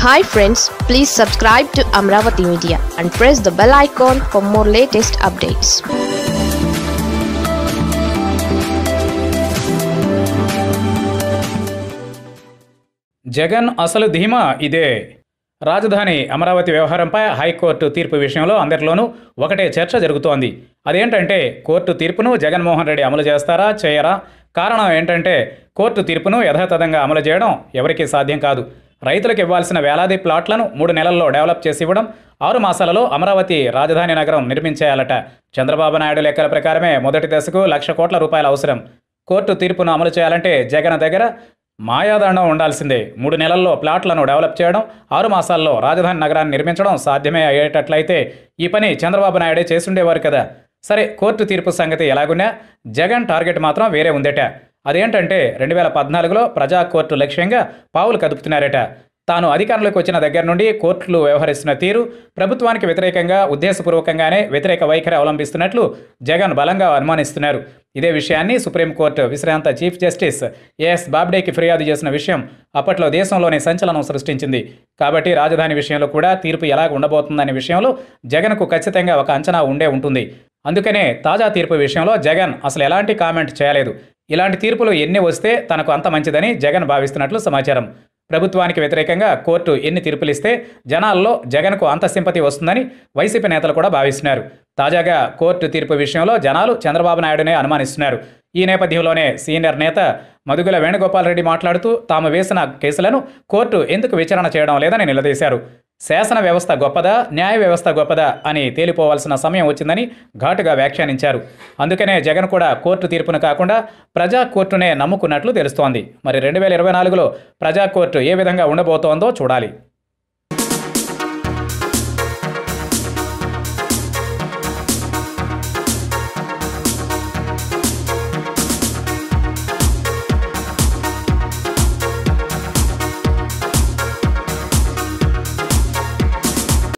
hi friends please subscribe to Amaravati media and press the bell icon for more latest updates Jagan అసలు ధీమా ఇదే రాజధాని అమరావతి వ్యవహారంపై హైకోర్టు తీర్పు విషయంలో అందరిలోనూ ఒకటే చర్చ జరుగుతోంది అదేంటంటే కోర్టు తీర్పును జగన్మోహన్ రెడ్డి అమలు చేస్తారా చేయరా కారణం ఏంటంటే కోర్టు తీర్పును యథాతథంగా అమలు చేయడం ఎవరికీ సాధ్యం కాదు రైతులకు ఇవ్వాల్సిన వేలాది ప్లాట్లను మూడు నెలల్లో డెవలప్ చేసి ఇవ్వడం ఆరు మాసాలలో అమరావతి రాజధాని నగరం నిర్మించేయాలట చంద్రబాబు నాయుడు లెక్కల ప్రకారమే మొదటి దశకు లక్ష కోట్ల రూపాయల అవసరం కోర్టు తీర్పును అమలు చేయాలంటే జగన్ దగ్గర మాయాదండం ఉండాల్సిందే మూడు నెలల్లో ప్లాట్లను డెవలప్ చేయడం ఆరు మాసాల్లో రాజధాని నగరాన్ని నిర్మించడం సాధ్యమే అయ్యేటట్లయితే ఈ పని చంద్రబాబు నాయుడే చేసుండేవారు కదా సరే కోర్టు తీర్పు సంగతి ఎలాగున్నా జగన్ టార్గెట్ మాత్రం వేరే ఉందట అదేంటంటే రెండు వేల పద్నాలుగులో ప్రజా కోర్టు లక్ష్యంగా పావులు కదుపుతున్నారట తాను అధికారంలోకి వచ్చిన దగ్గర నుండి కోర్టులు వ్యవహరిస్తున్న తీరు ప్రభుత్వానికి వ్యతిరేకంగా ఉద్దేశపూర్వకంగానే వ్యతిరేక వైఖరి అవలంబిస్తున్నట్లు జగన్ బలంగా అనుమానిస్తున్నారు ఇదే విషయాన్ని సుప్రీంకోర్టు విశ్రాంత చీఫ్ జస్టిస్ ఏఎస్ బాబ్డేకి ఫిర్యాదు చేసిన విషయం అప్పట్లో దేశంలోనే సంచలనం సృష్టించింది కాబట్టి రాజధాని విషయంలో కూడా తీర్పు ఎలా ఉండబోతుందనే విషయంలో జగన్కు ఖచ్చితంగా ఒక అంచనా ఉండే ఉంటుంది అందుకనే తాజా తీర్పు విషయంలో జగన్ అసలు ఎలాంటి కామెంట్ చేయలేదు ఇలాంటి తీర్పులు ఎన్ని వస్తే తనకు అంత మంచిదని జగన్ భావిస్తున్నట్లు సమాచారం ప్రభుత్వానికి వ్యతిరేకంగా కోర్టు ఎన్ని తీర్పులిస్తే జనాల్లో జగన్కు అంత సింపతి వస్తుందని వైసీపీ నేతలు కూడా భావిస్తున్నారు తాజాగా కోర్టు తీర్పు విషయంలో జనాలు చంద్రబాబు నాయుడునే అనుమానిస్తున్నారు ఈ నేపథ్యంలోనే సీనియర్ నేత మదుగుల వేణుగోపాల్ రెడ్డి మాట్లాడుతూ తాము వేసిన కేసులను కోర్టు ఎందుకు విచారణ చేయడం లేదని నిలదీశారు శాసన వ్యవస్థ గొప్పదా న్యాయ వ్యవస్థ గొప్పదా అని తేలిపోవాల్సిన సమయం వచ్చిందని ఘాటుగా వ్యాఖ్యానించారు అందుకనే జగన్ కూడా కోర్టు తీర్పును కాకుండా ప్రజా కోర్టునే నమ్ముకున్నట్లు తెలుస్తోంది మరి రెండు వేల ఇరవై నాలుగులో ప్రజా కోర్టు ఏ విధంగా ఉండబోతోందో చూడాలి